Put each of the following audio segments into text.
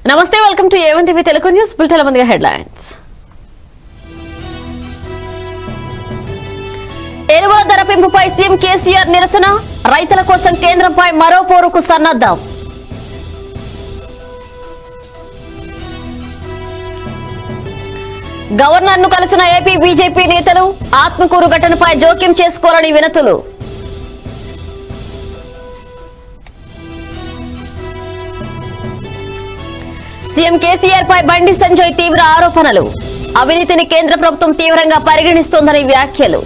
నమస్తే వెల్కమ్ టు A one TV Telugu news bulletin ముందుగా హెడ్లైన్స్ ఎరువుల ధర పెంపుపై సీఎం కేసీఆర్ నిరసన రైతుల కోసం కేంద్రంపై మరో పోరుకు సన్నద్దం గవర్నర్ ను కలిసిన ఏపీ బీజేపీ నేతలు ఆత్మకూరు ఘటనపై జోక్యం చేసుకోరని వినతులు సీఎం కేసీఆర్ పై బండి సంజయ్ తీవ్ర ఆరోపణలు అవినీతిని కేంద్ర ప్రభుత్వం తీవ్రంగా పరిగణిస్తోందని వ్యాఖ్యలు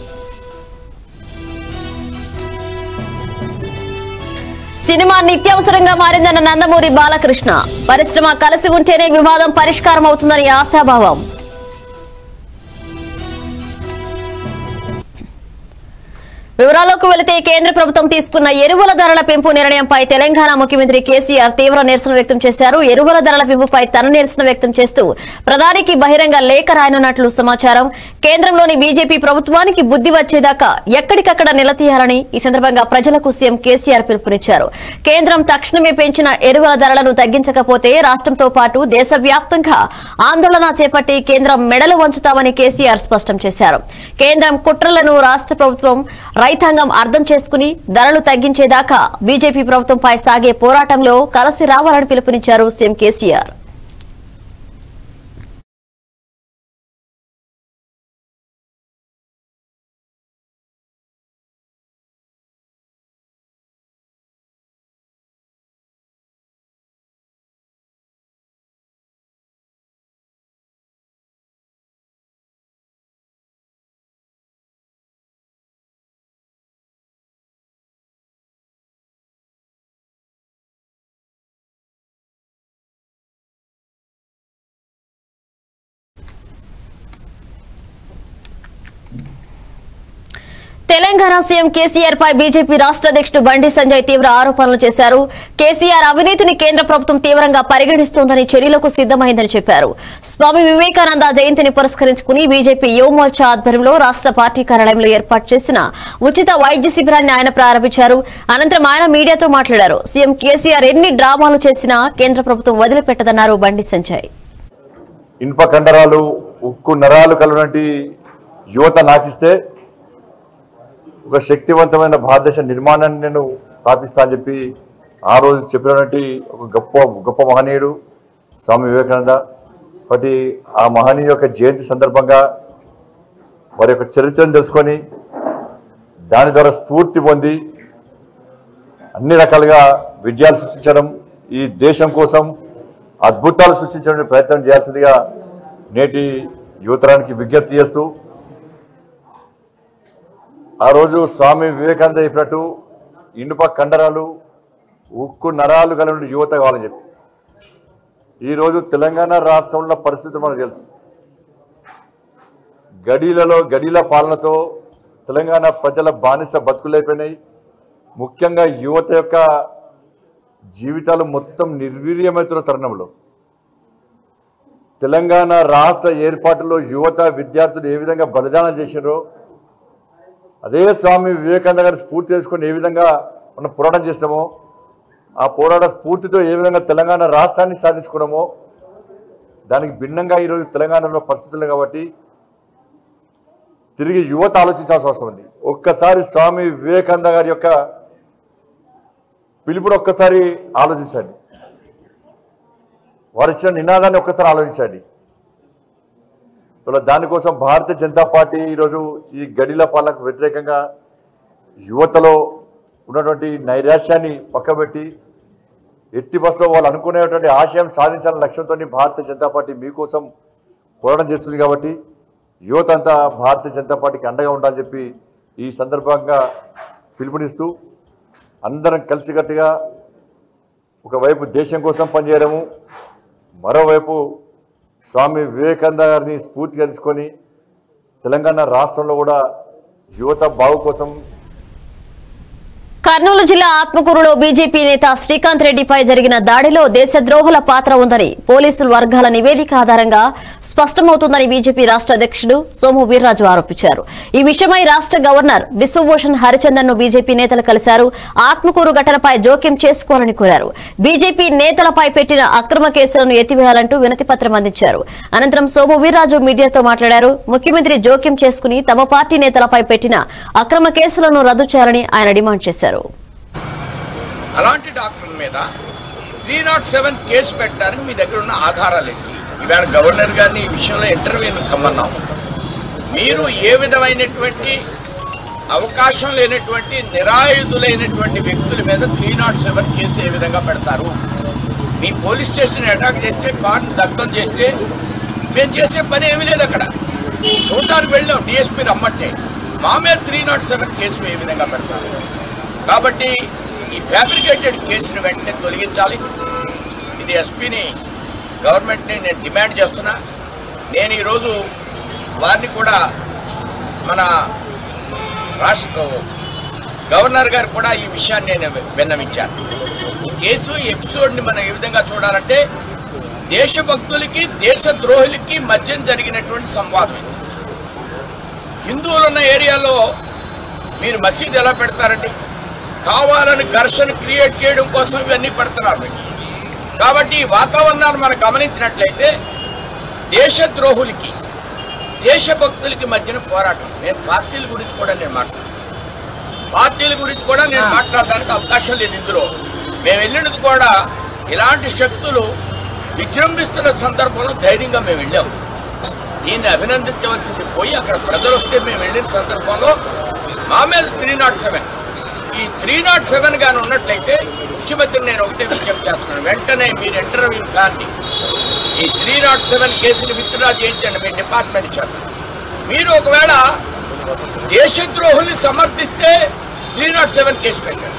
సినిమా నిత్యావసరంగా మారిందన్న నందమూరి బాలకృష్ణ పరిశ్రమ కలిసి ఉంటేనే వివాదం పరిష్కారం అవుతుందని ఆశాభావం వివరాల్లోకి వెళితే కేంద్ర ప్రభుత్వం తీసుకున్న ఎరువుల ధరల పెంపు నిర్ణయంపై తెలంగాణ ముఖ్యమంత్రి కేసీఆర్ తీవ్ర నిరసన వ్యక్తం చేశారు ఎరువుల ధరల పెంపుపై తన నిరసన వ్యక్తం చేస్తూ ప్రధానికి బహిరంగ లేఖ రాయనున్నట్లు సమాచారం కేంద్రంలోని బీజేపీ ప్రభుత్వానికి బుద్ధి వచ్చేదాకా ఎక్కడికక్కడ నిలదీయాలని ఈ సందర్భంగా ప్రజలకు సీఎం కేసీఆర్ పిలుపునిచ్చారు కేంద్రం తక్షణమే పెంచిన ఎరువుల ధరలను తగ్గించకపోతే రాష్ట్రంతో పాటు దేశవ్యాప్తంగా ఆందోళన చేపట్టి కేంద్రం మెడలు వంచుతామని కేసీఆర్ స్పష్టం చేశారు కేంద్రం కుట్రలను రాష్ట్ర ప్రభుత్వం రైతాంగం అర్థం చేసుకుని ధరలు తగ్గించేదాకా బీజేపీ ప్రభుత్వంపై సాగే పోరాటంలో కలిసి రావాలని పిలుపునిచ్చారు CM KCR Telangana CM KCR పై బీజేపీ రాష్ట్ర అధ్యక్షుడు బండి సంజయ్ తీవ్ర ఆరోపణలు చేశారు కేసీఆర్ అవినీతిని కేంద్ర ప్రభుత్వం తీవ్రంగా పరిగణిస్తోందని చర్యలకు సిద్దమైందని చెప్పారు స్వామి వివేకానంద జయంతిని పురస్కరించుకుని బీజేపీ యువమోర్చా ఆధ్వర్యంలో రాష్ట్ర పార్టీ కార్యాలయంలో ఏర్పాటు చేసిన ఉచిత వైద్య శిబిరాన్ని ఆయన ప్రారంభించారు అనంతరం ఆయన మీడియాతో మాట్లాడారు సీఎం కేసీఆర్ ఎన్ని డ్రామాలు చేసినా కేంద్ర ప్రభుత్వం వదిలిపెట్టదన్నారు బండి సంజయ్ ఇనుప కండరాలు ఉక్కు నరాలు కలిగినటువంటి యువత నాకిస్తే ఒక శక్తివంతమైన భారతదేశ నిర్మాణాన్ని నేను స్థాపిస్తా అని చెప్పి ఆ రోజు చెప్పినటువంటి ఒక గొప్ప గొప్ప మహనీయుడు స్వామి వివేకానంద కాబట్టి ఆ మహనీయుడు యొక్క జయంతి సందర్భంగా వారి యొక్క చరిత్రను తెలుసుకొని దాని ద్వారా స్ఫూర్తి పొంది అన్ని రకాలుగా విజయాలు సృష్టించడం ఈ దేశం కోసం అద్భుతాలు సృష్టించడానికి ప్రయత్నం చేయాల్సిందిగా నేటి యువతరానికి విజ్ఞప్తి చేస్తూ ఆ రోజు స్వామి వివేకానంద చెప్పినట్టు ఇనుప కండరాలు ఉక్కు నరాలు కలిగిన యువత కావాలని చెప్పి ఈరోజు తెలంగాణ రాష్ట్రంలో పరిస్థితి మనకు తెలుసు గడీలలో గడీల పాలనతో తెలంగాణ ప్రజల బానిస బతుకులైపోయినాయి ముఖ్యంగా యువత యొక్క జీవితాలు మొత్తం నిర్వీర్యమవుతున్న తరుణంలో తెలంగాణ రాష్ట్ర ఏర్పాటులో యువత విద్యార్థులు ఏ విధంగా బలిదానం చేశారో అదే స్వామి వివేకానంద గారి స్ఫూర్తి తీసుకొని ఏ విధంగా మనం పోరాటం చేసినామో ఆ పోరాట స్ఫూర్తితో ఏ విధంగా తెలంగాణ రాష్ట్రాన్ని సాధించుకున్నామో దానికి భిన్నంగా ఈరోజు తెలంగాణలో పరిస్థితులు కాబట్టి తిరిగి యువత ఆలోచించాల్సిన అవసరం ఉంది ఒక్కసారి స్వామి వివేకానంద గారి యొక్క పిలుపుడు ఒక్కసారి ఆలోచించండి వారు ఇచ్చిన నినాదాన్ని ఒక్కసారి ఆలోచించండి ఇవాళ దానికోసం భారతీయ జనతా పార్టీ ఈరోజు ఈ గడిల పాలనకు వ్యతిరేకంగా యువతలో ఉన్నటువంటి నైరాశ్యాన్ని పక్కబెట్టి ఎట్టి బస్సులో వాళ్ళు అనుకునేటువంటి ఆశయం సాధించాలనే లక్ష్యంతో భారతీయ జనతా పార్టీ మీకోసం పోరాటం చేస్తుంది కాబట్టి యువత అంతా భారతీయ జనతా పార్టీకి అండగా ఉండాలని చెప్పి ఈ సందర్భంగా పిలుపునిస్తూ అందరం కలిసికట్టుగా ఒకవైపు దేశం కోసం పనిచేయడము మరోవైపు స్వామి వివేకానంద గారిని స్ఫూర్తిగా తీసుకొని తెలంగాణ రాష్ట్రంలో కూడా యువత బాగు కోసం కర్నూలు జిల్లా ఆత్మకూరులో బీజేపీ నేత శ్రీకాంత్ రెడ్డిపై జరిగిన దాడిలో దేశద్రోహుల పాత్ర ఉందని పోలీసుల వర్గాల నివేదిక ఆధారంగా స్పష్టమవుతుందని బీజేపీ రాష్ట్ర అధ్యక్షుడు సోము వీర్రాజు ఆరోపించారు ఈ విషయమై రాష్ట్ర గవర్నర్ బిశ్వభూషణ్ హరిచందన్ ను బీజేపీ నేతలు కలిశారు ఆత్మకూరు ఘటనపై జోక్యం చేసుకోవాలని కోరారు బీజేపీ నేతలపై పెట్టిన అక్రమ కేసులను ఎత్తివేయాలంటూ వినతి పత్రం అందించారు అనంతరం సోము వీర్రాజు మీడియాతో మాట్లాడారు ముఖ్యమంత్రి జోక్యం చేసుకుని తమ పార్టీ నేతలపై పెట్టిన అక్రమ కేసులను రద్దు చేయాలని ఆయన డిమాండ్ చేశారు అలాంటి డాక్టర్ మీద త్రీ నాట్ సెవెన్ కేసు పెట్టడానికి మీ దగ్గర ఉన్న ఆధారాలు ఏంటి ఇవాళ గవర్నర్ గారిని ఈ విషయంలో ఇంటర్వ్యూని కమ్మన్నాం మీరు ఏ విధమైనటువంటి అవకాశం లేనటువంటి నిరాయుధులైనటువంటి వ్యక్తుల మీద త్రీ నాట్ సెవెన్ కేసు ఏ విధంగా పెడతారు మీ పోలీస్ స్టేషన్ అటాక్ చేస్తే కార్డు దగ్ధం చేస్తే మేము చేసే పని ఏమీ లేదు అక్కడ చూడడానికి వెళ్ళాం డిఎస్పీ రమ్మంటే మా మీద త్రీ నాట్ సెవెన్ కేసు ఏ విధంగా పెడతారు కాబట్టి ఈ ఫ్యాబ్రికేటెడ్ కేసును వెంటనే తొలగించాలి ఇది ఎస్పీని గవర్నమెంట్ని నేను డిమాండ్ చేస్తున్నా నేను ఈరోజు వారిని కూడా మన రాష్ట్ర గవర్నర్ గారు కూడా ఈ విషయాన్ని నేను విన్నవించాను ఈ కేసు ఈ ఎపిసోడ్ని మనం ఏ విధంగా చూడాలంటే దేశభక్తులకి దేశద్రోహులకి మధ్య జరిగినటువంటి సంవాదం ఇది. హిందువులు ఉన్న ఏరియాలో మీరు మసీదు ఎలా పెడతారండి కావాలని ఘర్షణ క్రియేట్ చేయడం కోసం ఇవన్నీ పెడుతున్నారు మీరు. కాబట్టి ఈ వాతావరణాన్ని మనం గమనించినట్లయితే దేశద్రోహులకి దేశభక్తులకి మధ్యన పోరాటం నేను పార్టీల గురించి కూడా నేను మాట్లాడు పార్టీల గురించి కూడా నేను మాట్లాడడానికి అవకాశం లేదు ఇందులో మేము వెళ్ళినది కూడా ఇలాంటి శక్తులు విజృంభిస్తున్న సందర్భంలో ధైర్యంగా మేము వెళ్ళాము దీన్ని అభినందించవలసింది పోయి అక్కడ ప్రజలు వస్తే మేము వెళ్ళిన సందర్భంలో మా మీద త్రీ నాట్ సెవెన్ ఈ త్రీ నాట్ సెవెన్ గాని ఉన్నట్లయితే ముఖ్యమంత్రి నేను ఒకటే విజ్ఞప్తి చేస్తున్నాను వెంటనే మీరు ఇంటర్వ్యూ కానీ ఈ త్రీ నాట్ సెవెన్ కేసుని విత్డ్రా చేయించండి మీ డిపార్ట్మెంట్ చేత మీరు ఒకవేళ దేశద్రోహుల్ని సమర్థిస్తే త్రీ నాట్ సెవెన్ కేసు పెట్టండి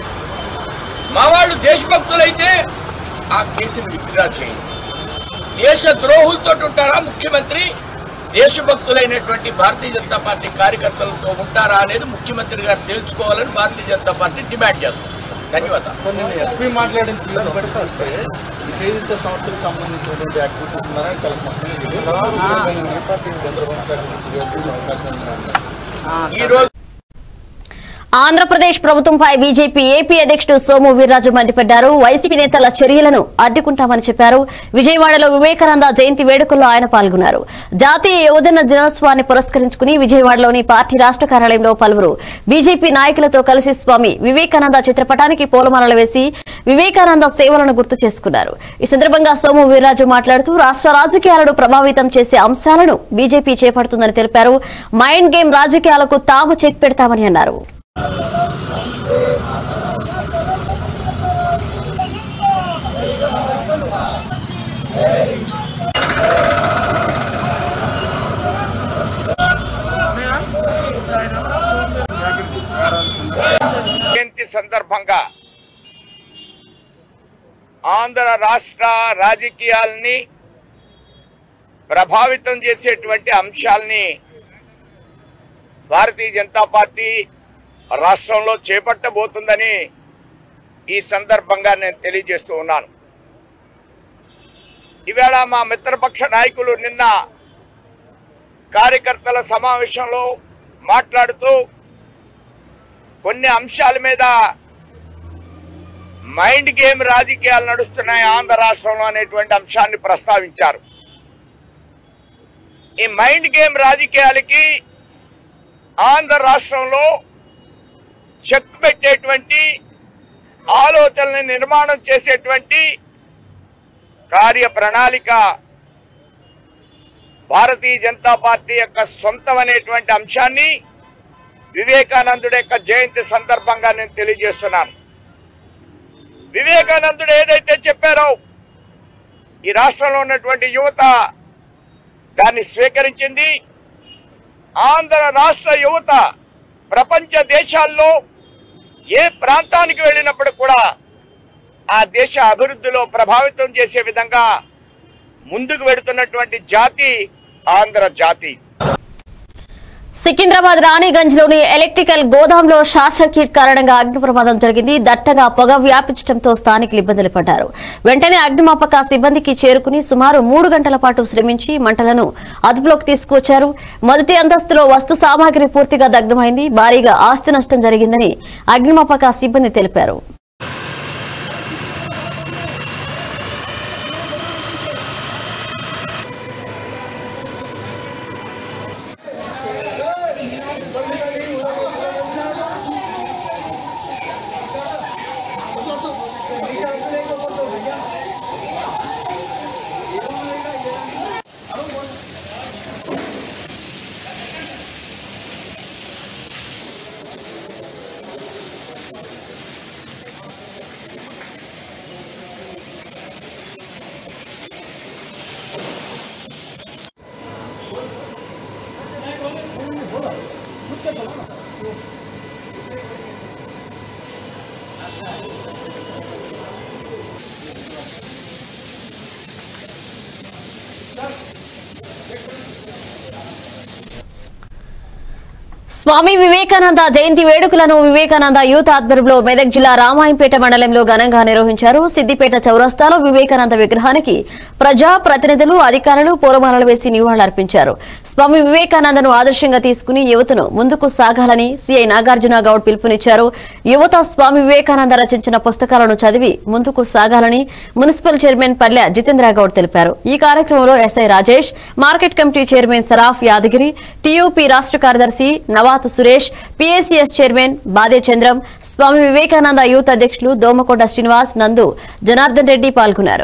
మా వాళ్ళు దేశభక్తులైతే ఆ కేసుని విత్డ్రా చేయండి దేశ ద్రోహులతో ఉంటారా ముఖ్యమంత్రి దేశభక్తులైనటువంటి భారతీయ జనతా పార్టీ కార్యకర్తలతో ఉంటారా అనేది ముఖ్యమంత్రి గారు తెలుసుకోవాలని భారతీయ జనతా పార్టీ డిమాండ్ చేస్తుంది ధన్యవాదాలు కొన్ని ఎస్పీ మాట్లాడిన తీరును బట్టి చూస్తే నిషేధిత సంస్థలకు సంబంధించినటువంటి యాక్టివిటీస్ ఉన్నారని చాలా స్పష్టంగా చంద్రబాబు శాఖ మంత్రి గారు చేసే అవకాశం ఉందన్నారు. ఈ రోజు ఆంధ్రప్రదేశ్ ప్రభుత్వంపై బీజేపీ ఏపీ అధ్యక్షుడు సోము వీర్రాజు మండిపడ్డారు వైసీపీ నేతల చర్యలను అడ్డుకుంటామని చెప్పారు విజయవాడలో వివేకానంద జయంతి వేడుకల్లో ఆయన పాల్గొన్నారు జాతీయ యువజన దినోత్సవాన్ని పురస్కరించుకుని విజయవాడలోని పార్టీ రాష్ట్ర కార్యాలయంలో పలువురు బీజేపీ నాయకులతో కలిసి స్వామి వివేకానంద చిత్రపటానికి పూలమాలలు వేసి వివేకానంద సేవలను గుర్తు చేసుకున్నారు ఈ సందర్భంగా సోము వీర్రాజు మాట్లాడుతూ రాష్ట్ర రాజకీయాలను ప్రభావితం చేసే అంశాలను బీజేపీ చేపడుతుందని తెలిపారు మైండ్ గేమ్ రాజకీయాలకు తాము చెక్ పెడతామని అన్నారు జయంతి సందర్భంగా ఆంధ్ర రాష్ట్ర రాజకీయాల్ని ప్రభావితం చేసేటువంటి అంశాల్ని భారతీయ జనతా పార్టీ రాష్ట్రంలో చేపట్టబోతుందని ఈ సందర్భంగా నేను తెలియజేస్తూ ఉన్నాను ఈవేళ మా మిత్రపక్ష నాయకులు నిన్న కార్యకర్తల సమావేశంలో మాట్లాడుతూ కొన్ని అంశాల మీద మైండ్ గేమ్ రాజకీయాలు నడుస్తున్నాయి ఆంధ్ర రాష్ట్రంలో అనేటువంటి అంశాన్ని ప్రస్తావించారు ఈ మైండ్ గేమ్ రాజకీయాలకి ఆంధ్ర రాష్ట్రంలో చెక్ పెట్టేటువంటి ఆలోచనల్ని నిర్మాణం చేసేటువంటి కార్య ప్రణాళిక భారతీయ జనతా పార్టీ యొక్క సొంతం అనేటువంటి అంశాన్ని వివేకానందుడి యొక్క జయంతి సందర్భంగా నేను తెలియజేస్తున్నాను వివేకానందుడు ఏదైతే చెప్పారో ఈ రాష్ట్రంలో ఉన్నటువంటి యువత దాన్ని స్వీకరించింది ఆంధ్ర రాష్ట్ర యువత ప్రపంచ దేశాల్లో ఏ ప్రాంతానికి వెళ్ళినప్పుడు కూడా ఆ దేశ అభివృద్ధిలో ప్రభావితం చేసే విధంగా ముందుకు వెడుతున్నటువంటి జాతి ఆంధ్ర జాతి సికింద్రాబాద్ రాణిగంజ్ లోని ఎలక్ట్రికల్ గోదాంలో షార్ట్ సర్క్యూట్ కారణంగా అగ్ని ప్రమాదం జరిగింది దట్టగా పొగ వ్యాపించడంతో స్థానికులు ఇబ్బందులు పడ్డారు వెంటనే అగ్నిమాపక సిబ్బందికి చేరుకుని సుమారు మూడు గంటల పాటు శ్రమించి మంటలను అదుపులోకి తీసుకువచ్చారు మొదటి అంతస్తులో వస్తు సామాగ్రి పూర్తిగా దగ్ధమైంది భారీగా ఆస్తి నష్టం జరిగిందని అగ్నిమాపక సిబ్బంది తెలిపారు స్వామి వివేకానంద జయంతి వేడుకలను వివేకానంద యూత్ ఆధ్వర్యంలో మెదక్ జిల్లా రామాయంపేట మండలంలో ఘనంగా నిర్వహించారు సిద్దిపేట చౌరస్తాలో వివేకానంద విగ్రహానికి ప్రజా ప్రతినిధులు అధికారులు పూలమాలలు వేసి నివాళులర్పించారు స్వామి వివేకానందను ఆదర్శంగా తీసుకుని యువతను ముందుకు సాగాలని సీఐ నాగార్జున గౌడ్ పిలుపునిచ్చారు యువత స్వామి వివేకానంద రచించిన పుస్తకాలను చదివి ముందుకు సాగాలని మున్సిపల్ చైర్మన్ పల్లె జితేంద్ర గౌడ్ తెలిపారు ఈ కార్యక్రమంలో SI Rajesh market committee chairman Saraf Yadagiri TUP రాష్ట్ర కార్యదర్శి నవాత్ సురేష్ పీఏసీఎస్ చైర్మన్ బాదే చంద్రం స్వామి వివేకానంద యూత్ అధ్యక్షులు దోమకోట శ్రీనివాస్ నందు జనార్దన్ రెడ్డి పాల్గొన్నారు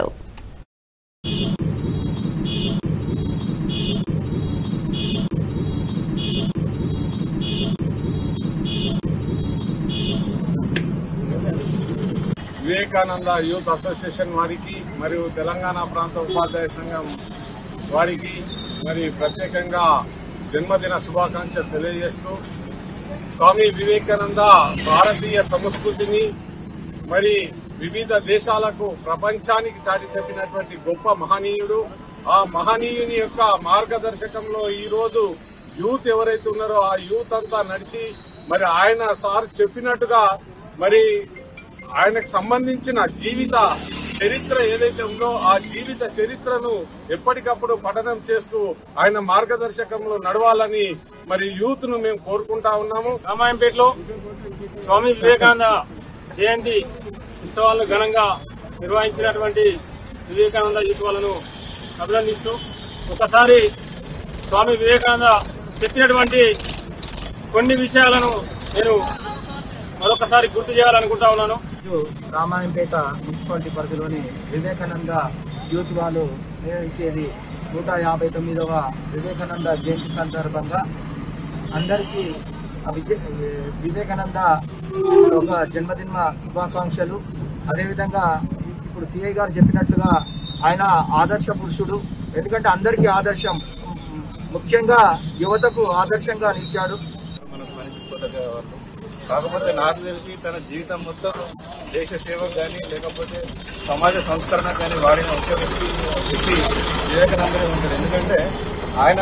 వివేకానంద యూత్ అసోసియేషన్ వారికి మరియు తెలంగాణ ప్రాంత ఉపాధ్యాయ సంఘం వారికి మరి ప్రత్యేకంగా జన్మదిన శుభాకాంక్షలు తెలియజేస్తూ స్వామి వివేకానంద భారతీయ సంస్కృతిని మరి వివిధ దేశాలకు ప్రపంచానికి చాటి చెప్పినటువంటి గొప్ప మహనీయుడు ఆ మహనీయుని యొక్క మార్గదర్శకంలో ఈ రోజు యూత్ ఎవరైతే ఉన్నారో ఆ యూత్ అంతా నడిచి మరి ఆయన సార్ చెప్పినట్టుగా మరి ఆయనకు సంబంధించిన జీవిత చరిత్ర ఏదైతే ఉందో ఆ జీవిత చరిత్రను ఎప్పటికప్పుడు పఠనం చేస్తూ ఆయన మార్గదర్శకంలో నడవాలని మరి యూత్ ను మేము కోరుకుంటా ఉన్నాము రామాయంపేటలో స్వామి వివేకానంద జయంతి ఉత్సవాలను ఘనంగా నిర్వహించినటువంటి వివేకానంద యూత్ వాళ్ళను అభినందిస్తూ ఒకసారి స్వామి వివేకానంద చెప్పినటువంటి కొన్ని విషయాలను నేను మరొకసారి గుర్తు చేయాలనుకుంటా ఉన్నాను ఈరోజు రామాయంపేట మున్సిపాలిటీ పరిధిలోని వివేకానంద యూత్ వాళ్ళు నిర్వహించేది నూట యాభై తొమ్మిదవ వివేకానంద జయంతి సందర్భంగా అందరికీ ఆ విజయ వివేకానంద ఒక జన్మదిన శుభాకాంక్షలు అదేవిధంగా ఇప్పుడు సిఐ గారు చెప్పినట్లుగా ఆయన ఆదర్శ పురుషుడు ఎందుకంటే అందరికీ ఆదర్శం ముఖ్యంగా యువతకు ఆదర్శంగా నిలిచాడు మనం స్మరించుకోదగ్గవాళ్ళు కాకపోతే నాకు తెలిసి తన జీవితం మొత్తం దేశ సేవకు కానీ లేకపోతే సమాజ సంస్కరణ కానీ వాడిన ఒక వ్యక్తి వ్యక్తి వివేకానందనే ఉంటాడు ఎందుకంటే ఆయన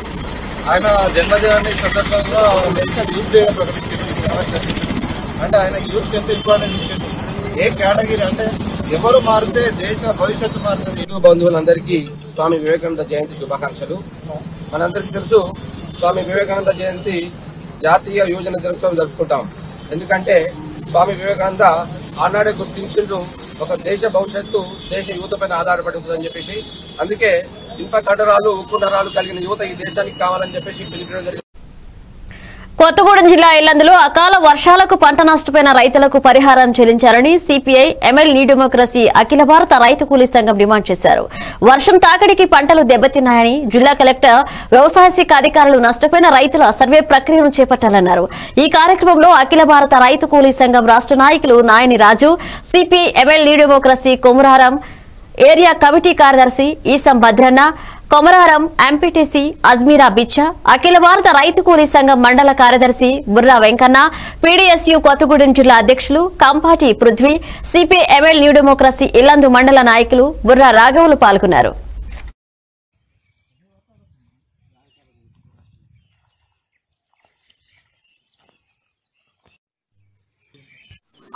ఆయన జన్మదినాన్ని సందర్భంగా నేషనల్ యూత్ డే ప్రకటించింది ఈ సంవత్సరం. అంటే ఆయన యూత్ ఎంత ఇంపార్టెంట్ ఇచ్చింది ఏ కేటగిరీ అంటే ఎవరు మారితే దేశ భవిష్యత్తు మారుతుంది హిందూ బంధువులందరికీ స్వామి వివేకానంద జయంతి శుభాకాంక్షలు మనందరికీ తెలుసు స్వామి వివేకానంద జయంతి జాతీయ యువజన దినోత్సవం జరుపుకుంటాం ఎందుకంటే స్వామి వివేకానంద ఆనాడే గుర్తించిండ్రు ఒక దేశ భవిష్యత్తు దేశ యువత పైన ఆధారపడి ఉంటుందని చెప్పేసి అందుకే ఇనుప కండరాలు ఉక్కు నరాలు కలిగిన యువత ఈ దేశానికి కావాలని చెప్పేసి పిలిపించడం జరిగింది కొత్తగూడెం జిల్లా ఇల్లందులో అకాల వర్షాలకు పంట నష్టపోయిన రైతులకు పరిహారం చెల్లించాలని CPI ML new democracy Akhila Bharata Rythu కూలీ సంఘం డిమాండ్ చేశారు వర్షం తాకిడికి పంటలు దెబ్బతిన్నాయని జిల్లా కలెక్టర్ వ్యవసాయ శాఖ అధికారులు నష్టపోయిన రైతుల సర్వే ప్రక్రియను చేపట్టాలన్నారు ఈ కార్యక్రమంలో అఖిల భారత రైతు కూలీ సంఘం రాష్ట్ర నాయకులు Nayani Raju CPI ML new democracy Komuraram area committee కార్యదర్శి ఈసం భద్రన్న కొమరారం ఎంపీటీసీ అజ్మీరా బిచ్చా అఖిల భారత రైతు కూలీ సంఘం మండల కార్యదర్శి బుర్రా వెంకన్న పీడీఎస్యు కొత్తగూడెం జిల్లా అధ్యక్షులు Kampati Prudhvi CPI ML new democracy Illandu మండల నాయకులు బుర్రా రాఘవులు పాల్గొన్నారు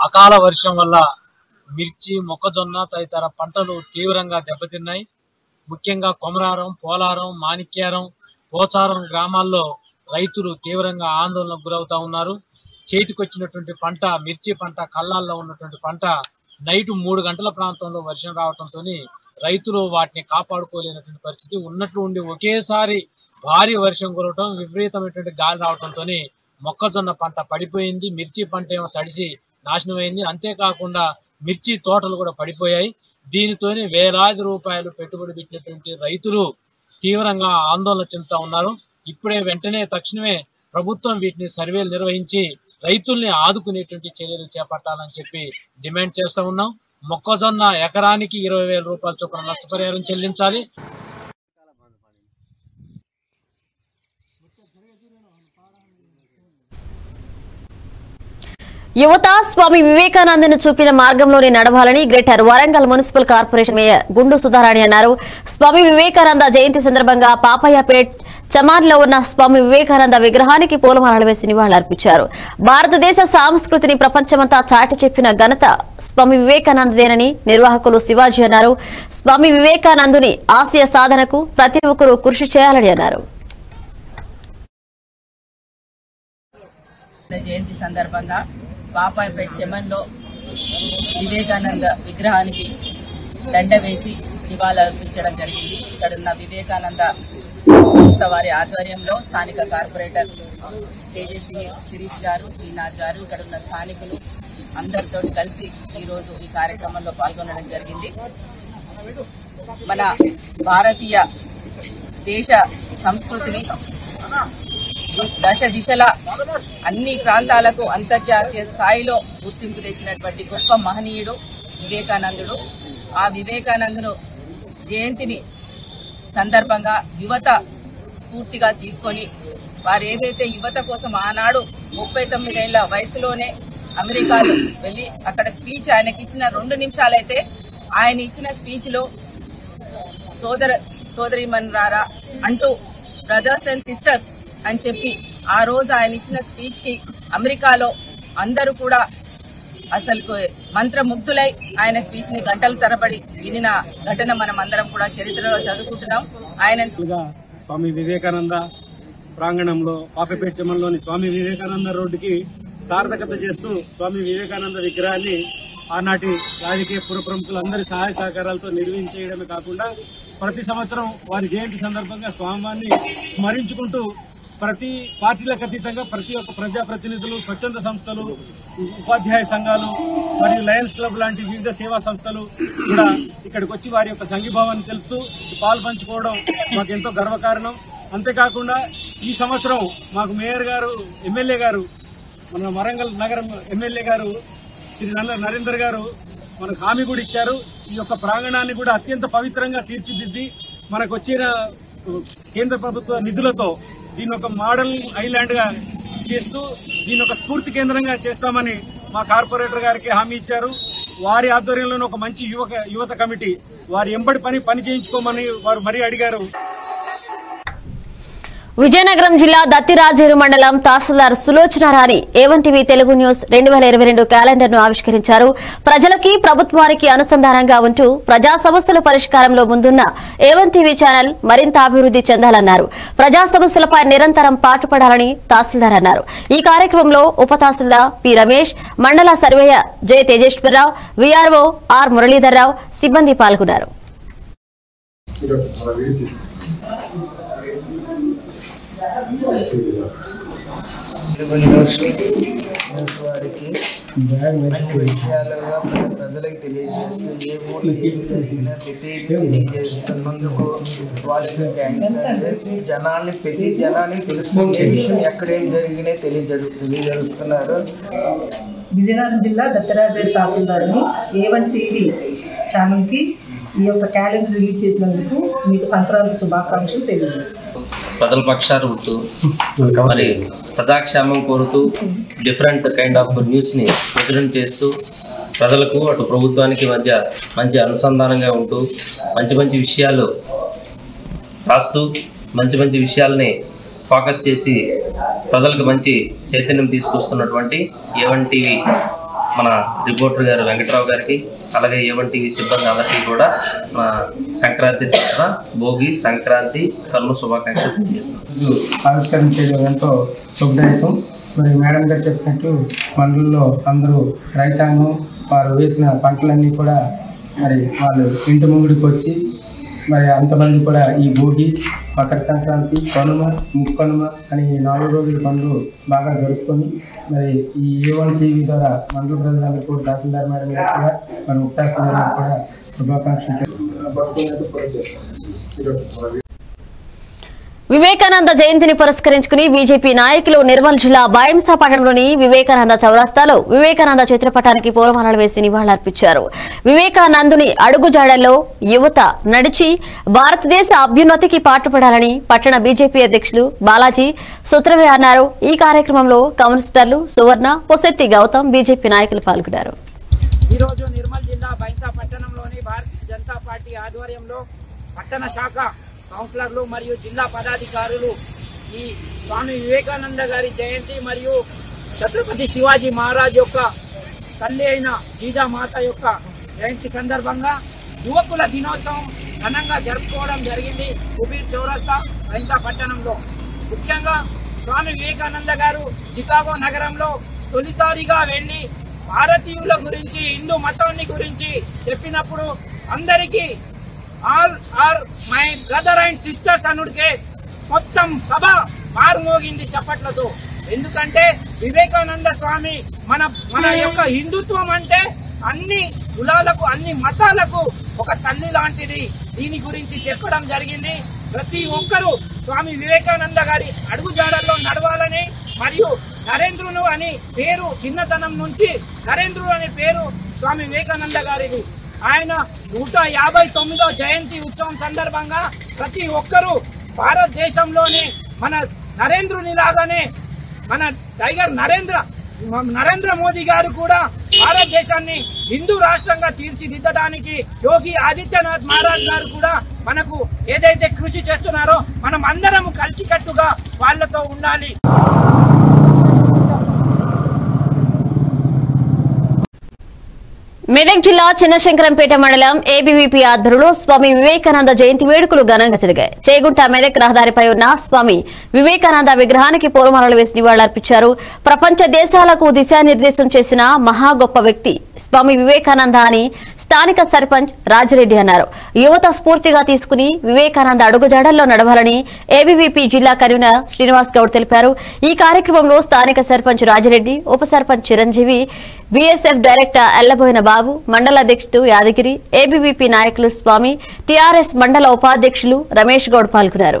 అకాల వర్షం వల్ల మిర్చి మొక్కజొన్న తదితర పంటలు తీవ్రంగా దెబ్బతిన్నాయి ముఖ్యంగా కొమరారం పోలారం మాణిక్యారం పోచారం గ్రామాల్లో రైతులు తీవ్రంగా ఆందోళనకు గురవుతా ఉన్నారు చేతికొచ్చినటువంటి పంట మిర్చి పంట కళ్ళాల్లో ఉన్నటువంటి పంట నైట్ మూడు గంటల ప్రాంతంలో వర్షం రావడంతో రైతులు వాటిని కాపాడుకోలేనటువంటి పరిస్థితి ఉన్నట్లు ఉండి ఒకేసారి భారీ వర్షం కురవటం విపరీతమైనటువంటి గాలి రావడంతో మొక్కజొన్న పంట పడిపోయింది మిర్చి పంట ఏమో తడిసి నాశనమైంది అంతేకాకుండా మిర్చి తోటలు కూడా పడిపోయాయి దీనితోనే వేలాది రూపాయలు పెట్టుబడి పెట్టినటువంటి రైతులు తీవ్రంగా ఆందోళన చెందుతా ఉన్నారు ఇప్పుడే వెంటనే తక్షణమే ప్రభుత్వం వీటిని సర్వేలు నిర్వహించి రైతుల్ని ఆదుకునేటువంటి చర్యలు చేపట్టాలని చెప్పి డిమాండ్ చేస్తా ఉన్నాం మొక్కజొన్న ఎకరానికి ఇరవై వేల రూపాయల చొప్పున నష్టపరిహారం చెల్లించాలి యువత స్వామి వివేకానందను చూపిన మార్గంలోనే నడవాలని greater Warangal municipal corporation mayor Gundu Sudharani అన్నారు స్వామి వివేకానంద జయంతి సందర్భంగా పాపయ్యపేట్ చమార్లో ఉన్న స్వామి వివేకానంద విగ్రహానికి పూలమాలలు వేసి నివాళులర్పించారు భారతదేశ సంస్కృతిని ప్రపంచమంతా చాటి చెప్పిన ఘనత స్వామి వివేకానందదేనని నిర్వాహకులు శివాజీ అన్నారు స్వామి వివేకానందుని ఆశయ సాధనకు ప్రతి ఒక్కరూ కృషి చేయాలని అన్నారు జయంతి సందర్భంగా బాపాయపేట్ చెమన్లో వివేకానంద విగ్రహానికి దండ వేసి నివాళులర్పించడం జరిగింది ఇక్కడున్న వివేకానంద సంస్థ వారి ఆధ్వర్యంలో స్థానిక కార్పొరేటర్ తేజస్వి శిరీష్ గారు శ్రీనాథ్ గారు ఇక్కడున్న స్థానికులు అందరితో కలిసి ఈరోజు ఈ కార్యక్రమంలో పాల్గొనడం జరిగింది మన భారతీయ దేశ సంస్కృతిని దశ దిశల అన్ని ప్రాంతాలకు అంతర్జాతీయ స్థాయిలో గుర్తింపు తెచ్చినటువంటి గొప్ప మహనీయుడు వివేకానందుడు ఆ వివేకానందును జయంతిని సందర్భంగా యువత స్ఫూర్తిగా తీసుకొని వారు ఏదైతే యువత కోసం ఆనాడు ముప్పై తొమ్మిదేళ్ల వయసులోనే అమెరికాలో వెళ్లి అక్కడ స్పీచ్ ఆయనకి ఇచ్చిన రెండు నిమిషాలైతే ఆయన ఇచ్చిన స్పీచ్ లో సోదర సోదరిమన్రారా అంటూ బ్రదర్స్ అండ్ సిస్టర్స్ అని చెప్పి ఆ రోజు ఆయన ఇచ్చిన స్పీచ్ కి అమెరికాలో అందరూ కూడా అసలు మంత్రముగ్ధులై ఆయన స్పీచ్ ని గంటల తరబడి వినిన ఘటన మనం అందరం కూడా చరిత్రలో చదువుకుంటున్నాం ఆయన గా స్వామి వివేకానంద ప్రాంగణంలో పాపపేట చెమల్లోని స్వామి వివేకానంద రోడ్డుకి సార్థకత చేస్తూ స్వామి వివేకానంద విగ్రహాన్ని ఆనాటి రాజకీయ పుర ప్రముఖులందరి సహాయ సహకారాలతో నిర్వహించేయడమే కాకుండా ప్రతి సంవత్సరం వారి జయంతి సందర్భంగా స్వామివారిని స్మరించుకుంటూ ప్రతి పార్టీలకు అతీతంగా ప్రతి ఒక్క ప్రజాప్రతినిధులు స్వచ్ఛంద సంస్థలు ఉపాధ్యాయ సంఘాలు మరియు లయన్స్ క్లబ్ లాంటి వివిధ సేవా సంస్థలు కూడా ఇక్కడికి వచ్చి వారి యొక్క సంఘీభావాన్ని తెలుపుతూ పాలు పంచుకోవడం మాకు ఎంతో గర్వకారణం అంతేకాకుండా ఈ సంవత్సరం మాకు మేయర్ గారు ఎమ్మెల్యే గారు మన వరంగల్ నగరం ఎమ్మెల్యే గారు శ్రీ నల్ల నరేందర్ గారు మనకు హామీ కూడా ఇచ్చారు ఈ యొక్క ప్రాంగణాన్ని కూడా అత్యంత పవిత్రంగా తీర్చిదిద్ది మనకు వచ్చిన కేంద్ర ప్రభుత్వ నిధులతో దీన్ని ఒక మోడల్ ఐలాండ్ గా చేస్తూ దీని ఒక స్ఫూర్తి కేంద్రంగా చేస్తామని మా కార్పొరేటర్ గారికి హామీ ఇచ్చారు వారి ఆధ్వర్యంలోనే ఒక మంచి యువక యువత కమిటీ వారి ఎంబడి పని పని చేయించుకోమని వారు మరీ అడిగారు విజయనగరం జిల్లా దత్తిరాజేరు మండలం తహసీల్దార్ Sulochana Rani A one TV Telugu news రెండు వేల ఇరవై రెండు క్యాలెండర్ ను ఆవిష్కరించారు ప్రజలకి ప్రభుత్వానికి అనుసంధానంగా ఉంటూ ప్రజా సమస్యల పరిష్కారంలో ముందున్న ఏవన్ టీవీ ఛానల్ మరింత అభివృద్ధి చెందాలన్నారు ప్రజా సమస్యలపై నిరంతరం పాటుపడాలని తహసీల్దార్ అన్నారు ఈ కార్యక్రమంలో ఉప తహసీల్దార్ పి రమేష్ మండల surveyor J Tejeswararao VRO R Muralidhararao సిబ్బంది పాల్గొన్నారు తెలుగు న్యూస్ న్యూస్ వారికి మంచి విషయాలుగా ప్ర- ప్రజలకు తెలియజేస్తూ ఏ ఊర్లో ఏం జరిగినా ప్రతిదీ తెలియజేస్తున్నందుకు వాళ్ళకి థ్యాంక్స్ అంటే జనాల్ని ప్రతి జనానికి తెలుస్తుంది ఏ విషయం ఎక్కడేం జరిగినాయి తెలియజరు తెలియజరుస్తున్నారు విజయనగరం జిల్లా దత్తరాజేరు తహసీల్దార్ని ఏ వన్ టీవీ ఛానల్కి ఈ యొక్క క్యాలెండర్ రిలీజ్ చేసినందుకు మీకు సంక్రాంతి శుభాకాంక్షలు తెలియజేస్తాను ప్రజల పక్షాలు ఉంటూ మరి ప్రజాక్షేమం కోరుతూ డిఫరెంట్ కైండ్ ఆఫ్ న్యూస్ని ప్రజెంట్ చేస్తూ ప్రజలకు అటు ప్రభుత్వానికి మధ్య మంచి అనుసంధానంగా ఉంటూ మంచి మంచి విషయాలు రాస్తూ మంచి మంచి విషయాల్ని ఫోకస్ చేసి ప్రజలకు మంచి చైతన్యం తీసుకొస్తున్నటువంటి ఏవన్ టీవీ మన రిపోర్టర్ గారు వెంకట్రావు గారికి అలాగే ఏవన్ టీవీ సిబ్బంది అందరికీ కూడా మన సంక్రాంతి తరఫున భోగి సంక్రాంతి కన్ను శుభాకాంక్షలు తెలియజేస్తున్నాం రోజు ఆవిష్కరించేది ఎంతో శుభదాయకం మరి మేడం గారు చెప్పినట్టు మండలంలో అందరూ రైతాంగం వారు వేసిన పంటలన్నీ కూడా మరి వాళ్ళు ఇంటి ముంగిడికి వచ్చి మరి అంతమంది కూడా ఈ భోగి మకర సంక్రాంతి కనుమ ముక్కనుమ అని ఈ నాలుగు రోజుల పనులు బాగా జరుపుకొని మరి ఈ ఏ వన్ టీవీ ద్వారా మండల ప్రజలందరూ కూడా తహసీల్దార్ మేడం గారు కూడా మరి ముక్తాస్వామి గారికి కూడా శుభాకాంక్షలు పట్టుకున్నట్టు కూడా చేస్తాం వివేకానంద జయంతిని పురస్కరించుకుని బీజేపీ నాయకులు నిర్మల్ జిల్లా బాయంసా పట్టణంలోని వివేకానంద చౌరస్తాలో వివేకానంద చిత్రపటానికి పూలమాలలు వేసి నివాళులర్పించారు వివేకానందుని అడుగుజాడల్లో యువత నడిచి భారతదేశ అభ్యున్నతికి పాటుపడాలని పట్టణ బీజేపీ అధ్యక్షులు బాలాజీ సుత్రవే అన్నారు ఈ కార్యక్రమంలో కమ్యూనిస్టర్లు సువర్ణ పొసెట్టి గౌతమ్ బీజేపీ నాయకులు పాల్గొన్నారు ఈరోజు నిర్మల్ జిల్లా బైంసా పట్టణంలోని భారతీయ జనతా పార్టీ ఆధ్వర్యంలో పట్టణ శాఖ కౌన్సిలర్లు మరియు జిల్లా పదాధికారులు ఈ స్వామి వివేకానంద గారి జయంతి మరియు ఛత్రపతి శివాజీ మహారాజ్ యొక్క తల్లి అయిన జీజామాత యొక్క జయంతి సందర్భంగా యువకుల దినోత్సవం ఘనంగా జరుపుకోవడం జరిగింది కుబీర్ చౌరస్తా బైంసా పట్టణంలో ముఖ్యంగా స్వామి వివేకానంద గారు చికాగో నగరంలో తొలిసారిగా వెళ్లి భారతీయుల గురించి హిందూ మతాన్ని గురించి చెప్పినప్పుడు అందరికీ all are my brother and sisters అనుడికే మొత్తం సభ మారుమోగింది చప్పట్లతో ఎందుకంటే వివేకానంద స్వామి మన మన యొక్క హిందుత్వం అంటే అన్ని కులాలకు అన్ని మతాలకు ఒక తల్లి లాంటిది దీని గురించి చెప్పడం జరిగింది ప్రతి ఒక్కరూ స్వామి వివేకానంద గారి అడుగుజాడల్లో నడవాలని మరియు నరేంద్రును అని పేరు చిన్నతనం నుంచి నరేంద్రుడు అనే పేరు స్వామి వివేకానంద గారిది ఆయన నూట యాభై తొమ్మిదో జయంతి ఉత్సవం సందర్భంగా ప్రతి ఒక్కరూ భారతదేశంలోనే మన నరేంద్రుని లాగానే మన టైగర్ నరేంద్ర నరేంద్ర మోదీ గారు కూడా భారతదేశాన్ని హిందూ రాష్ట్రంగా తీర్చిదిద్దడానికి యోగి ఆదిత్యనాథ్ మహారాజ్ గారు కూడా మనకు ఏదైతే కృషి చేస్తున్నారో మనం అందరం కలిసికట్టుగా వాళ్ళతో ఉండాలి మెదక్ జిల్లా చిన్నశంకరంపేట మండలం ఏబీవీపీ ఆధ్వర్యంలో స్వామి వివేకానంద జయంతి వేడుకలు ఘనంగా జరిగాయి చేగుంట మెదక్ రహదారిపై ఉన్న స్వామి వివేకానంద విగ్రహానికి పూలమాలలు వేసి నివాళులర్పించారు ప్రపంచ దేశాలకు దిశానిర్దేశం చేసిన మహా గొప్ప వ్యక్తి స్వామి వివేకానంద అని స్థానిక సర్పంచ్ రాజిరెడ్డి అన్నారు యువత స్ఫూర్తిగా తీసుకుని వివేకానంద అడుగుజాడల్లో నడవాలని ఏబీవీపీ జిల్లా కన్వీనర్ శ్రీనివాస్ గౌడ్ తెలిపారు ఈ కార్యక్రమంలో స్థానిక సర్పంచ్ రాజిరెడ్డి ఉప సర్పంచ్ చిరంజీవి బీఎస్ఎఫ్ డైరెక్టర్ ఎల్లబోయిన బాబు మండల అధ్యక్షుడు యాదగిరి ఏబీవీపీ నాయకులు స్వామి టీఆర్ఎస్ మండల ఉపాధ్యక్షులు రమేష్ గౌడ్ పాల్గొన్నారు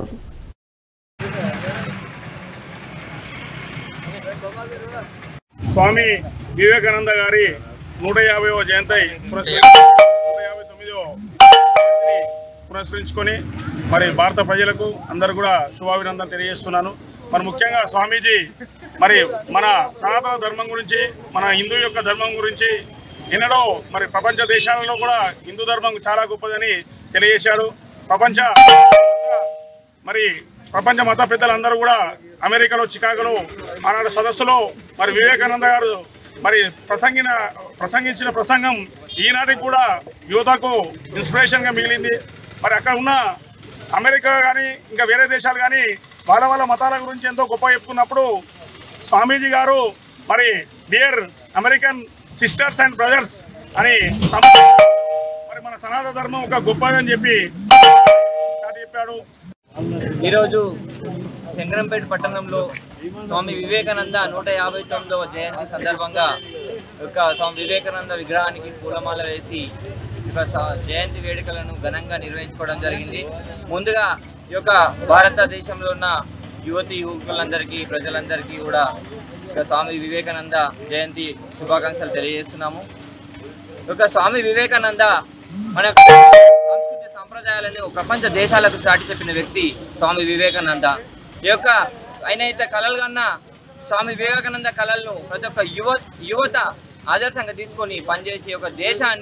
స్వామి వివేకానంద గారి నూట యాభైవ జయంతి పురస్కరించి నూట యాభై తొమ్మిదవ జయంతిని పురస్కరించుకొని మరి భారత ప్రజలకు అందరు కూడా శుభాభినందన తెలియజేస్తున్నాను మరి ముఖ్యంగా స్వామీజీ మరి మన సనాతన ధర్మం గురించి మన హిందూ యొక్క ధర్మం గురించి ఎన్నడో మరి ప్రపంచ దేశాలలో కూడా హిందూ ధర్మం చాలా గొప్పదని తెలియజేశాడు ప్రపంచ మరి ప్రపంచ మత పెద్దలందరూ కూడా అమెరికాలో చికాగోలో ఆనాడు సదస్సులో మరి వివేకానంద గారు మరి ప్రసంగిన ప్రసంగించిన ప్రసంగం ఈనాటికి కూడా యువతకు ఇన్స్పిరేషన్గా మిగిలింది మరి అక్కడ ఉన్న అమెరికా కానీ ఇంకా వేరే దేశాలు కానీ వాళ్ళ వాళ్ళ మతాల గురించి ఎంతో గొప్ప చెప్పుకున్నప్పుడు స్వామీజీ గారు మరి dear American sisters and brothers అని తమ- మరి మన సనాతన ధర్మం ఒక గొప్పదని చెప్పి చెప్పాడు ఈరోజు శంకరంపేట పట్టణంలో స్వామి వివేకానంద నూట యాభై తొమ్మిదవ జయంతి సందర్భంగా యొక్క స్వామి వివేకానంద విగ్రహానికి పూలమాల వేసి యొక్క స- జయంతి వేడుకలను ఘనంగా నిర్వహించుకోవడం జరిగింది ముందుగా ఈ యొక్క భారతదేశంలో ఉన్న యువతి యువకులందరికీ ప్రజలందరికీ కూడా ఈ యొక్క స్వామి వివేకానంద జయంతి శుభాకాంక్షలు తెలియజేస్తున్నాము ఈ యొక్క స్వామి వివేకానంద మన సంస్కృతి సంప్రదాయాలను ప్రపంచ దేశాలకు చాటి చెప్పిన వ్యక్తి స్వామి వివేకానంద ఈ యొక్క ఆయన అయితే కళలు కన్నా స్వామి వివేకానంద కళలను ప్రతి ఒక్క యువ యువత ఆదర్శంగా తీసుకొని పనిచేసి ఒక దేశాన్ని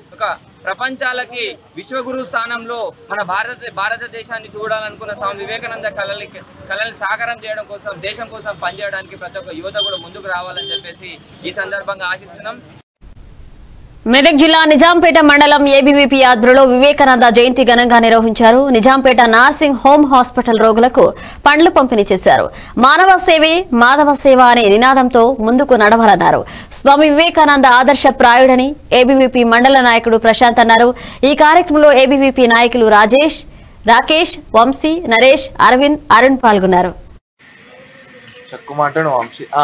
ఒక ప్రపంచాలకి విశ్వగురు స్థానంలో మన భారత భారతదేశాన్ని చూడాలనుకున్న స్వామి వివేకానంద కళని కళల్ని సాకారం చేయడం కోసం దేశం కోసం పనిచేయడానికి ప్రతి ఒక్క యువత కూడా ముందుకు రావాలని చెప్పేసి ఈ సందర్భంగా ఆశిస్తున్నాం మెదక్ జిల్లా నిజాంపేట మండలం ఏబీవీపీ ఆధ్వర్యంలో వివేకానంద జయంతి ఘనంగా నిర్వహించారు నిజాంపేట నార్సింగ్ హోమ్ హాస్పిటల్ రోగులకు పండ్లు పంపిణీ చేశారు మానవ సేవే మాధవ సేవ అనే నినాదంతో ముందుకు నడవాలన్నారు స్వామి వివేకానంద ఆదర్శ ప్రాయుడని ఏబీవీపీ మండల నాయకుడు ప్రశాంత్ అన్నారు ఈ కార్యక్రమంలో ఏబీవీపీ నాయకులు రాజేష్ రాకేష్ వంశీ నరేష్ అరవింద్ అరుణ్ పాల్గొన్నారు చెక్కుమంటాడు వంశీ ఆ,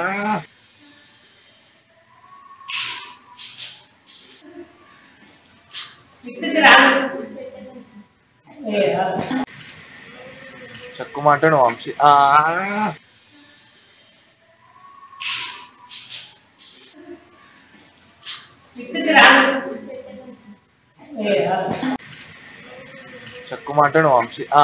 చెక్కుమంటాడు వంశీ ఆ, చెక్కుమంటాడు వంశీ ఆ,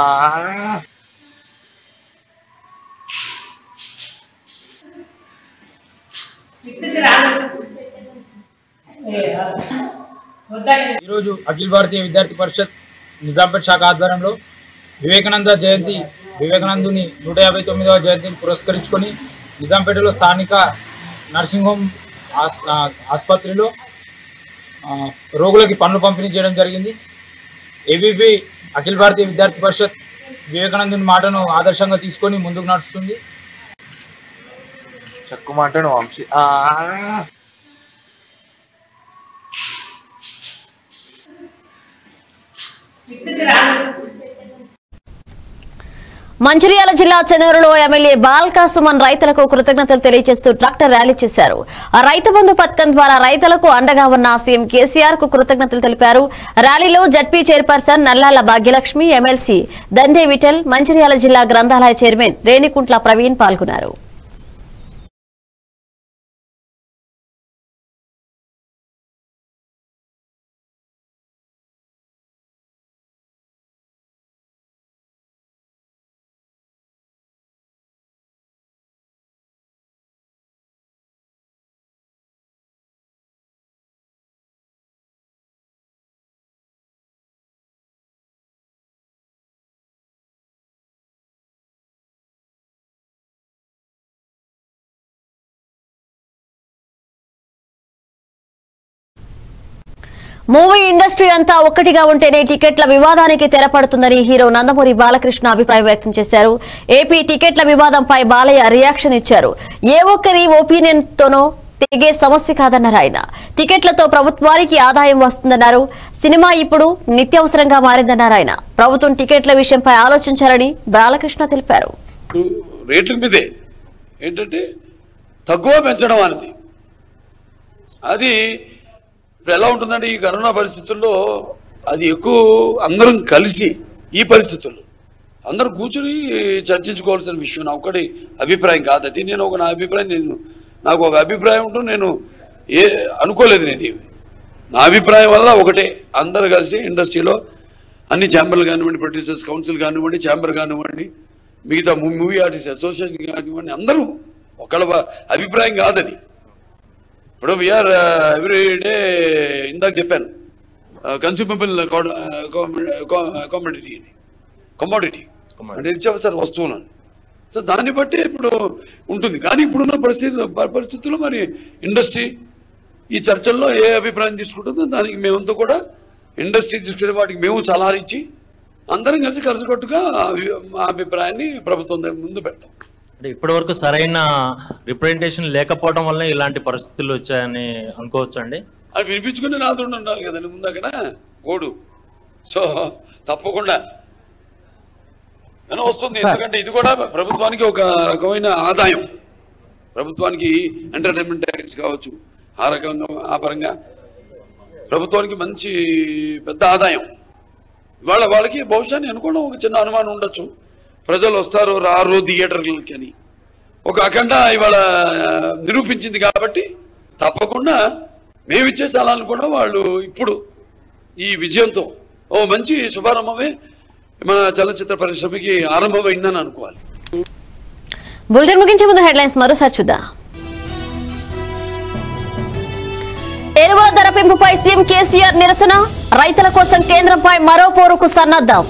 ఈరోజు అఖిల భారతీయ విద్యార్థి పరిషత్ నిజాంపేట్ శాఖ ఆధ్వర్యంలో వివేకానంద జయంతి వివేకానందుని నూట యాభై తొమ్మిదవ జయంతిని పురస్కరించుకొని నిజాంపేటలో స్థానిక నర్సింగ్ హోమ్ ఆస్- ఆ, ఆసుపత్రిలో ఆ, రోగులకి పనులు పంపిణీ చేయడం జరిగింది ఏబీపీ అఖిల భారతీయ విద్యార్థి పరిషత్ వివేకానందుని మాటను ఆదర్శంగా తీసుకొని ముందుకు నడుస్తుంది చెక్కుమంటాడు వంశీ ఆ, మంచిర్యాల జిల్లా చెన్నూరులో ఎమ్మెల్యే బాల్కా సుమన్ రైతులకు కృతజ్ఞతలు తెలియజేస్తూ ట్రాక్టర్ ర్యాలీ చేశారు ఆ రైతు బంధు పథకం ద్వారా రైతులకు అండగా ఉన్న సీఎం కేసీఆర్ కు కృతజ్ఞతలు తెలిపారు ర్యాలీలో ZP chairperson Nallala Bhagyalakshmi MLC Dande Vittal Mancherial జిల్లా గ్రంథాలయ చైర్మన్ రేణికుంట్ల ప్రవీణ్ పాల్గొన్నారు మూవీ ఇండస్ట్రీ అంతా ఒక్కటిగా ఉంటేనే టికెట్ల వివాదానికి తెరపడుతుందని హీరో నందమూరి బాలకృష్ణ అభిప్రాయం వ్యక్తం చేశారు ఏపీ టికెట్ల వివాదంపై బాలయ్య రియాక్షన్ ఇచ్చారు ఏ ఒక్కరి ఒపీనియన్ తోనో తెగే సమస్య కాదన్నారు ఆయన టికెట్లతో ప్రభుత్వానికి ఆదాయం వస్తుందన్నారు సినిమా ఇప్పుడు నిత్యావసరంగా మారిందన్నారు ఆయన ప్రభుత్వం టికెట్ల విషయంపై ఆలోచించాలని బాలకృష్ణ తెలిపారు రేట్ల మీదే ఏంటంటే తక్కువ పెంచడం అనేది అది ఇప్పుడు ఎలా ఉంటుందంటే ఈ కరోనా పరిస్థితుల్లో అది ఎక్కువ అందరం కలిసి ఈ పరిస్థితుల్లో అందరూ కూర్చుని చర్చించుకోవాల్సిన విషయం నా ఒకటి అభిప్రాయం కాదు అది నేను ఒక నా అభిప్రాయం నేను నాకు ఒక అభిప్రాయం ఉంటూ నేను ఏ అనుకోలేదు నేను ఏమి నా అభిప్రాయం వల్ల ఒకటే అందరు కలిసి ఇండస్ట్రీలో అన్ని ఛాంబర్లు కానివ్వండి ప్రొడ్యూసర్స్ కౌన్సిల్ కానివ్వండి ఛాంబర్ కానివ్వండి మిగతా మూవీ ఆర్టిస్ట్ అసోసియేషన్ కానివ్వండి అందరూ ఒకళ్ళ బ- అభిప్రాయం కాదు అది ఇప్పుడు వీఆర్ ఎవ్రీ డే ఇందాక చెప్పాను కన్స్యూమబుల్ కామోడిటీ అని కమోడిటీ అంటే నిత్యావసర వస్తువులు అని సో దాన్ని బట్టి ఇప్పుడు ఉంటుంది కానీ ఇప్పుడున్న పరిస్థితి ప- పరిస్థితుల్లో మరి ఇండస్ట్రీ ఈ చర్చల్లో ఏ అభిప్రాయం తీసుకుంటుందో దానికి మేమంతా కూడా ఇండస్ట్రీ తీసుకునే వాటికి మేము సలహా ఇచ్చి అందరం కలిసి కలిసికట్టుగా అభి- మా అభిప్రాయాన్ని ప్రభుత్వం దగ్గర ముందు పెడతాం అంటే ఇప్పటివరకు సరైన రిప్రజెంటేషన్ లేకపోవడం వల్ల ఇలాంటి పరిస్థితులు వచ్చాయని అనుకోవచ్చు అండి అది వినిపించుకుని రాత్రుండి ఉండాలి కదండి ముందు అక్కడ కోడు సో తప్పకుండా కానీ వస్తుంది ఎందుకంటే ఇది కూడా ప్రభుత్వానికి ఒక రకమైన ఆదాయం ప్రభుత్వానికి ఎంటర్టైన్మెంట్ ట్యాక్స్ కావచ్చు ఆ రకంగా ఆ పరంగా ప్రభుత్వానికి మంచి పెద్ద ఆదాయం ఇవాళ వాళ్ళకి బహుశా నేను అనుకోవడం ఒక చిన్న అనుమానం ఉండొచ్చు ప్రజలు వస్తారు రారు థియేటర్లకి అని ఒక అఖండ ఇవాళ ఆ, నిరూపించింది కాబట్టి తప్పకుండా మేము ఇచ్చే స్థలాలను కూడా వాళ్ళు ఇప్పుడు ఈ విజయంతో ఓ మంచి శుభారంభమే మన చలనచిత్ర పరిశ్రమకి ఆరంభమైందని అనుకోవాలి బులెటిన్ ముగించే ముందు హెడ్లైన్స్ మరోసారి చూద్దాం ఎరువుల ధర పెంపుపై సీఎం కేసీఆర్ నిరసన రైతుల కోసం కేంద్రంపై మరో పోరుకు సన్నద్దం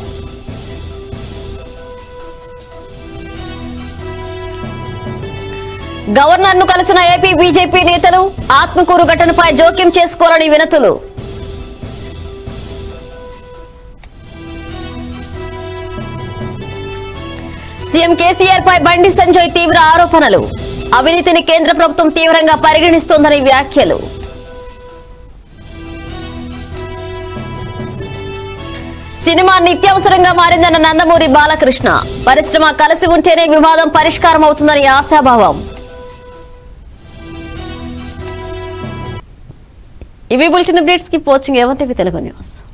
గవర్నర్ ను కలిసిన ఏపీ బీజేపీ నేతలు ఆత్మకూరు ఘటనపై జోక్యం చేసుకోవాలని వినతులు సీఎం కేసీఆర్ పై బండి సంజయ్ తీవ్ర ఆరోపణలు అవినీతిని కేంద్ర ప్రభుత్వం తీవ్రంగా పరిగణిస్తోందని వ్యాఖ్యలు సినిమా నిత్యావసరంగా మారిందన్న నందమూరి బాలకృష్ణ పరిశ్రమ కలిసి ఉంటేనే వివాదం పరిష్కారం అవుతుందని ఆశాభావం ఇవి బులెటిన్ అప్డేట్స్ కి వాచింగ్ ఏవంతవి తెలుగు న్యూస్